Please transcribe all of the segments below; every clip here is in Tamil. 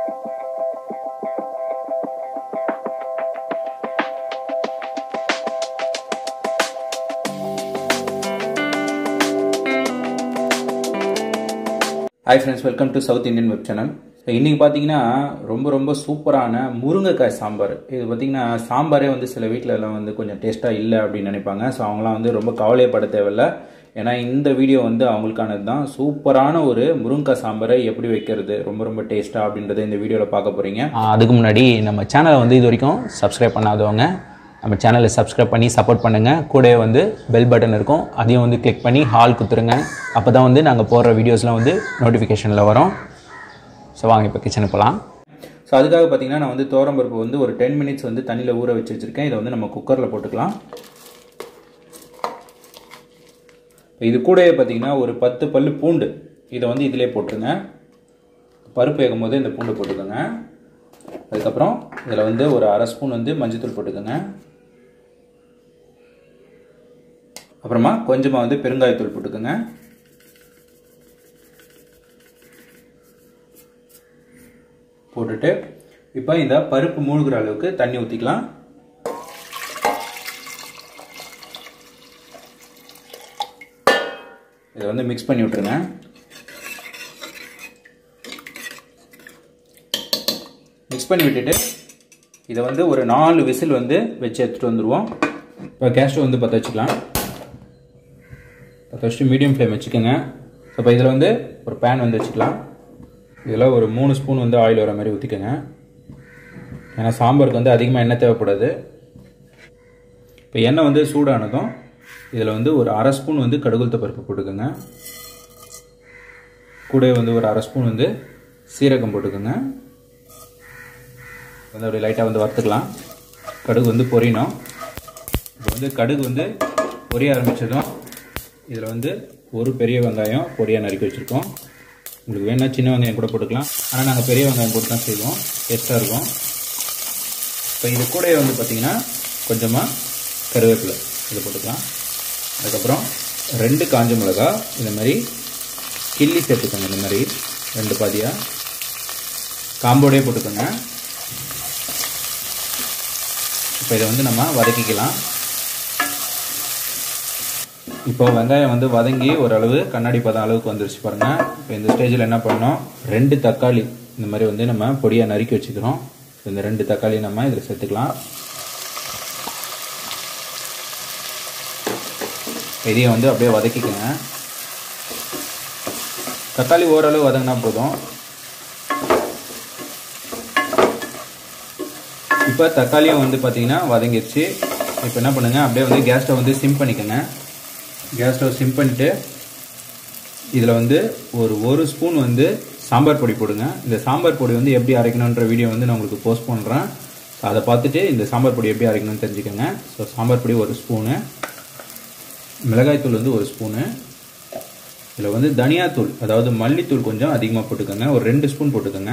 hi friends welcome to south Indian web channel இன்றைக்கி பார்த்தீங்கன்னா ரொம்ப ரொம்ப சூப்பரான முருங்கைக்காய் சாம்பார் இது பார்த்தீங்கன்னா சாம்பாரே வந்து சில வீட்டில எல்லாம் வந்து கொஞ்சம் டேஸ்ட்டாக இல்லை அப்படின்னு நினைப்பாங்க ஸோ அவங்களாம் வந்து ரொம்ப கவலையப்பட தேவையில்ல ஏன்னா இந்த வீடியோ வந்து அவங்களுக்கானது தான் சூப்பரான ஒரு முருங்கைக்காய் சாம்பாரை எப்படி வைக்கிறது ரொம்ப ரொம்ப டேஸ்ட்டாக அப்படின்றத இந்த வீடியோவில் பார்க்க போகிறீங்க அதுக்கு முன்னாடி நம்ம சேனலை வந்து இது வரைக்கும் சப்ஸ்கிரைப் பண்ணாதவங்க நம்ம சேனலை சப்ஸ்கிரைப் பண்ணி சப்போர்ட் பண்ணுங்கள் கூடவே வந்து பெல் பட்டன் இருக்கும் அதையும் வந்து கிளிக் பண்ணி ஹால் குத்துருங்க அப்போ தான் வந்து நாங்கள் போடுற வீடியோஸ்லாம் வந்து நோட்டிஃபிகேஷனில் வரும் ஸோ வாங்க இப்போ கிச்சனுக்கு போகலாம் ஸோ அதுக்காக பார்த்தீங்கன்னா நான் வந்து தோரம்பருப்பு வந்து ஒரு டென் மினிட்ஸ் வந்து தண்ணியில் ஊற வச்சு வச்சுருக்கேன் இதை வந்து நம்ம குக்கரில் போட்டுக்கலாம் இது கூடவே பார்த்தீங்கன்னா ஒரு பத்து பல்லு பூண்டு இதை வந்து இதிலே போட்டுருங்க பருப்பு வேகும் போது இந்த பூண்டு போட்டுக்கோங்க அதுக்கப்புறம் இதில் வந்து ஒரு அரை ஸ்பூன் வந்து மஞ்சத்தூள் போட்டுக்கோங்க அப்புறமா கொஞ்சமாக வந்து பெருங்காயத்தூள் போட்டுக்கோங்க போட்டுட்டு இப்போ இந்த பருப்பு மூழ்கிற அளவுக்கு தண்ணி ஊற்றிக்கலாம் இதை வந்து மிக்ஸ் பண்ணி விட்டுருங்க மிக்ஸ் பண்ணி விட்டுட்டு இதை வந்து ஒரு நாலு விசில் வந்து வச்சு எடுத்துகிட்டு வந்துடுவோம் இப்போ கேஸ் ஸ்டவ் வந்து பற்ற வச்சுக்கலாம் பற்ற வச்சுட்டு மீடியம் ஃப்ளேம் வச்சுக்கோங்க இப்போ இதில் வந்து ஒரு பேன் வந்து வச்சுக்கலாம் இதில் ஒரு மூணு ஸ்பூன் வந்து ஆயில் வர மாதிரி ஊற்றிக்கோங்க ஏன்னா சாம்பாருக்கு வந்து அதிகமாக எண்ணெய் தேவைப்படாது இப்போ எண்ணெய் வந்து சூடானதும் இதில் வந்து ஒரு அரை ஸ்பூன் வந்து கடுகுலத்த பருப்பு போட்டுக்கோங்க கூடவே வந்து ஒரு அரை ஸ்பூன் வந்து சீரகம் போட்டுக்கோங்க வந்து அப்படியே லைட்டாக வந்து வறுத்துக்கலாம் கடுகு வந்து பொரியணும் இப்போ வந்து கடுகு வந்து பொரிய ஆரம்பித்ததும் இதில் வந்து ஒரு பெரிய வெங்காயம் பொடியாக நறுக்கி வச்சுருக்கோம் உங்களுக்கு வேணா சின்ன வெங்காயம் கூட போட்டுக்கலாம் ஆனால் நாங்கள் பெரிய வெங்காயம் போட்டு தான் செய்வோம் டேஸ்ட்டாக இருக்கும் இப்போ இது கூட வந்து பார்த்திங்கன்னா கொஞ்சமாக கருவேப்பிலை இது போட்டுக்கலாம் அதுக்கப்புறம் ரெண்டு காஞ்ச மிளகா இந்த மாதிரி கிள்ளி சேர்த்துக்கோங்க இந்த மாதிரி ரெண்டு பாதியாக காம்போடே போட்டுக்கோங்க இப்போ இதை வந்து நம்ம வதக்கிக்கலாம் இப்போ வெங்காயம் வந்து வதங்கி ஓரளவு கண்ணாடி பதம் அளவுக்கு வந்துருச்சு பாருங்கள் இப்போ இந்த ஸ்டேஜில் என்ன பண்ணோம் ரெண்டு தக்காளி இந்த மாதிரி வந்து நம்ம பொடியாக நறுக்கி வச்சுக்கிறோம் இந்த ரெண்டு தக்காளி நம்ம இதில் சேர்த்துக்கலாம் இதையும் வந்து அப்படியே வதக்கிக்கோங்க தக்காளி ஓரளவு வதங்கினா போதும் இப்போ தக்காளியும் வந்து பார்த்தீங்கன்னா வதங்கிடுச்சு இப்போ என்ன பண்ணுங்கள் அப்படியே வந்து கேஸ் ஸ்டவ் வந்து சிம் பண்ணிக்கோங்க கேஸ் ஸ்டவ் சிம் பண்ணிவிட்டு இதில் வந்து ஒரு ஒரு ஸ்பூன் வந்து சாம்பார் பொடி போடுங்க இந்த சாம்பார் பொடி வந்து எப்படி அரைக்கணுன்ற வீடியோ வந்து நான் உங்களுக்கு போஸ்ட் பண்ணுறேன் ஸோ அதை பார்த்துட்டு இந்த சாம்பார் பொடி எப்படி அரைக்கணும்னு தெரிஞ்சுக்கோங்க ஸோ சாம்பார் பொடி ஒரு ஸ்பூனு மிளகாய்த்தூள் வந்து ஒரு ஸ்பூனு இதில் வந்து தனியாத்தூள் அதாவது மல்லித்தூள் கொஞ்சம் அதிகமாக போட்டுக்கோங்க ஒரு ரெண்டு ஸ்பூன் போட்டுக்கோங்க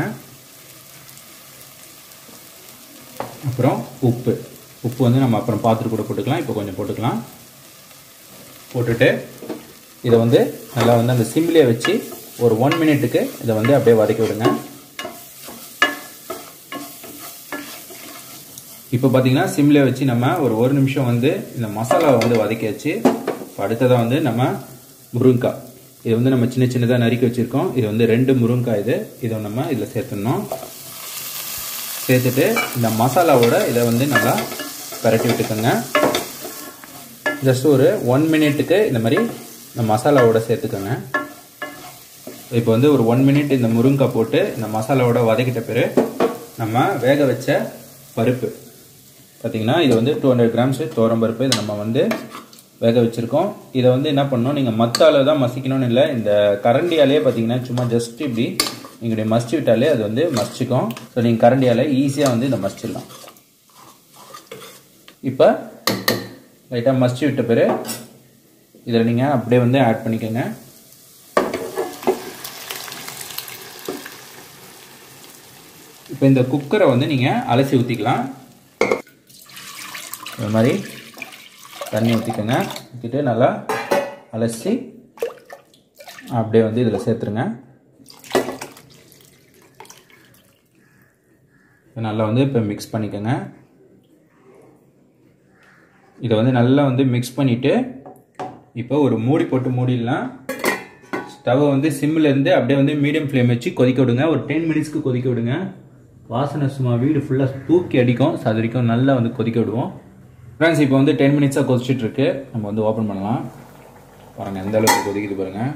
அப்புறம் உப்பு உப்பு வந்து நம்ம அப்புறம் பார்த்துட்டு கூட போட்டுக்கலாம் இப்போ கொஞ்சம் போட்டுக்கலாம் போட்டுட்டு இதை வந்து நல்லா வந்து அந்த சிம்லேயே வச்சு ஒரு ஒன் மினிட்டுக்கு இதை வந்து அப்படியே வதக்கி விடுங்க இப்போ பார்த்தீங்கன்னா சிம்லேயே வச்சு நம்ம ஒரு ஒரு நிமிஷம் வந்து இந்த மசாலாவை வந்து வதக்கியாச்சு இப்போ அடுத்ததாக வந்து நம்ம முருங்காய் இது வந்து நம்ம சின்ன சின்னதாக நறுக்கி வச்சுருக்கோம் இது வந்து ரெண்டு முருங்காய் இது இதை நம்ம இதில் சேர்த்துடணும் சேர்த்துட்டு இந்த மசாலாவோட இதை வந்து நல்லா பரட்டி விட்டுக்கோங்க ஜஸ்ட் ஒரு ஒன் மினிட்டுக்கு இந்த மாதிரி இந்த மசாலாவோட சேர்த்துக்கோங்க இப்போ வந்து ஒரு ஒன் மினிட் இந்த முருங்காய் போட்டு இந்த மசாலாவோட வதக்கிட்ட பிறகு நம்ம வேக வச்ச பருப்பு பார்த்திங்கன்னா இது வந்து டூ ஹண்ட்ரட் கிராம்ஸு தோரம் பருப்பு இதை நம்ம வந்து வேக வச்சுருக்கோம் இதை வந்து என்ன பண்ணணும் நீங்கள் மற்ற அளவு தான் மசிக்கணும்னு இல்லை இந்த கரண்டியாலே பார்த்தீங்கன்னா சும்மா ஜஸ்ட் இப்படி நீங்கள் மசிச்சு விட்டாலே அது வந்து மசிச்சுக்கும் ஸோ நீங்கள் கரண்டியால் ஈஸியாக வந்து இதை மசிச்சிடலாம் இப்போ லைட்டாக மசிச்சு விட்ட பிறகு இதில் நீங்கள் அப்படியே வந்து ஆட் பண்ணிக்கோங்க இப்போ இந்த குக்கரை வந்து நீங்கள் அலசி ஊற்றிக்கலாம் இந்த மாதிரி தண்ணி ஊற்றிக்கோங்க ஊற்றிட்டு நல்லா அலசி அப்படியே வந்து இதில் சேர்த்துருங்க நல்லா வந்து இப்போ மிக்ஸ் பண்ணிக்கோங்க இதை வந்து நல்லா வந்து மிக்ஸ் பண்ணிவிட்டு இப்போ ஒரு மூடி போட்டு மூடிடலாம் ஸ்டவ்வை வந்து சிம்மில் இருந்து அப்படியே வந்து மீடியம் ஃப்ளேம் வச்சு கொதிக்க விடுங்க ஒரு டென் மினிட்ஸ்க்கு கொதிக்க விடுங்க வாசனை சும்மா வீடு ஃபுல்லாக தூக்கி அடிக்கும் ஸோ அது வரைக்கும் நல்லா வந்து கொதிக்க விடுவோம் ஃப்ரெண்ட்ஸ் இப்போ வந்து டென் மினிட்ஸாக கொதிச்சிட்டு இருக்கு நம்ம வந்து ஓப்பன் பண்ணலாம் பாருங்கள் எந்த அளவுக்கு கொதிக்குது பாருங்கள்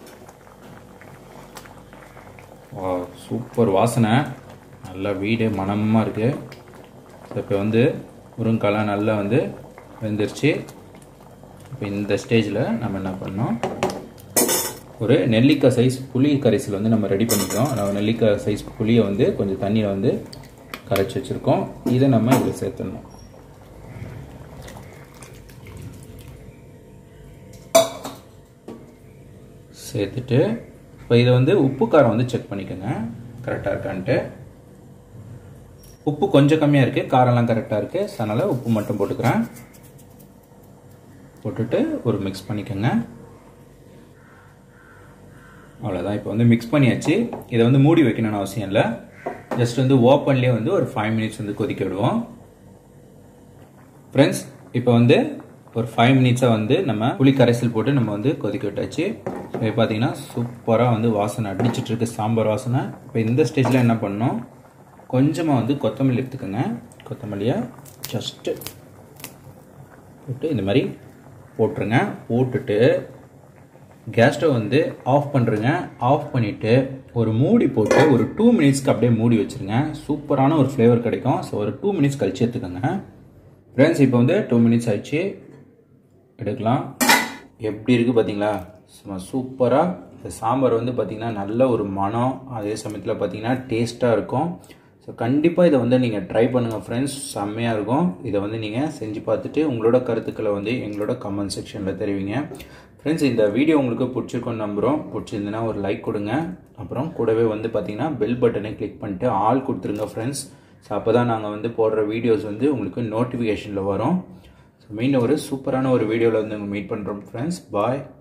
வா சூப்பர் வாசனை நல்லா வீடு மணமாக இருக்குது ஸோ இப்போ வந்து முருங்காலாம் நல்லா வந்து வெந்துருச்சு இப்போ இந்த ஸ்டேஜில் நம்ம என்ன பண்ணோம் ஒரு நெல்லிக்காய் சைஸ் புளி கரைசல் வந்து நம்ம ரெடி பண்ணிக்கிறோம் நம்ம நெல்லிக்காய் சைஸ் புளியை வந்து கொஞ்சம் தண்ணியில் வந்து கரைச்சி வச்சுருக்கோம் இதை நம்ம இதில் சேர்த்துடணும் சேர்த்துட்டு இப்போ இதை வந்து உப்பு காரம் வந்து செக் பண்ணிக்கோங்க கரெக்டாக இருக்கான்ட்டு உப்பு கொஞ்சம் கம்மியாக இருக்குது காரம்லாம் கரெக்டாக இருக்குது ஸோ அதனால் உப்பு மட்டும் போட்டுக்கிறேன் போட்டுட்டு ஒரு மிக்ஸ் பண்ணிக்கோங்க அவ்வளோதான் இப்போ வந்து மிக்ஸ் பண்ணியாச்சு இதை வந்து மூடி வைக்கணும்னு அவசியம் இல்லை ஜஸ்ட் வந்து ஓப்பன்லேயே வந்து ஒரு ஃபைவ் மினிட்ஸ் வந்து கொதிக்க விடுவோம் ஃப்ரெண்ட்ஸ் இப்போ வந்து ஒரு ஃபைவ் மினிட்ஸாக வந்து நம்ம புளி கரைசல் போட்டு நம்ம வந்து கொதிக்க விட்டாச்சு இப்போ பார்த்தீங்கன்னா சூப்பராக வந்து வாசனை அடிச்சிட்டு இருக்கு சாம்பார் வாசனை இப்போ இந்த ஸ்டேஜில் என்ன பண்ணோம் கொஞ்சமாக வந்து கொத்தமல்லி எடுத்துக்கோங்க கொத்தமல்லியை ஜஸ்ட்டு போட்டு இந்த மாதிரி போட்டுருங்க போட்டுட்டு கேஸ் ஸ்டவ் வந்து ஆஃப் பண்ணுறங்க ஆஃப் பண்ணிவிட்டு ஒரு மூடி போட்டு ஒரு டூ மினிட்ஸ்க்கு அப்படியே மூடி வச்சுருங்க சூப்பரான ஒரு ஃப்ளேவர் கிடைக்கும் ஸோ ஒரு டூ மினிட்ஸ் கழிச்சு எடுத்துக்கோங்க ஃப்ரெண்ட்ஸ் இப்போ வந்து டூ மினிட்ஸ் ஆயிடுச்சு எடுக்கலாம் எப்படி இருக்குது பார்த்தீங்களா சும்மா சூப்பராக இந்த சாம்பார் வந்து பார்த்திங்கன்னா நல்ல ஒரு மனம் அதே சமயத்தில் பார்த்தீங்கன்னா டேஸ்ட்டாக இருக்கும் ஸோ கண்டிப்பாக இதை வந்து நீங்கள் ட்ரை பண்ணுங்கள் ஃப்ரெண்ட்ஸ் செம்மையாக இருக்கும் இதை வந்து நீங்கள் செஞ்சு பார்த்துட்டு உங்களோட கருத்துக்களை வந்து எங்களோட கமெண்ட் செக்ஷனில் தெரிவிங்க ஃப்ரெண்ட்ஸ் இந்த வீடியோ உங்களுக்கு பிடிச்சிருக்கோன்னு நம்புகிறோம் பிடிச்சிருந்துன்னா ஒரு லைக் கொடுங்க அப்புறம் கூடவே வந்து பார்த்தீங்கன்னா பெல் பட்டனை கிளிக் பண்ணிட்டு ஆல் கொடுத்துருங்க ஃப்ரெண்ட்ஸ் ஸோ அப்போ தான் நாங்கள் வந்து போடுற வீடியோஸ் வந்து உங்களுக்கு நோட்டிஃபிகேஷனில் வரும் ஸோ மீண்டும் ஒரு சூப்பரான ஒரு வீடியோவில் வந்து மீட் பண்ணுறோம் ஃப்ரெண்ட்ஸ் பாய்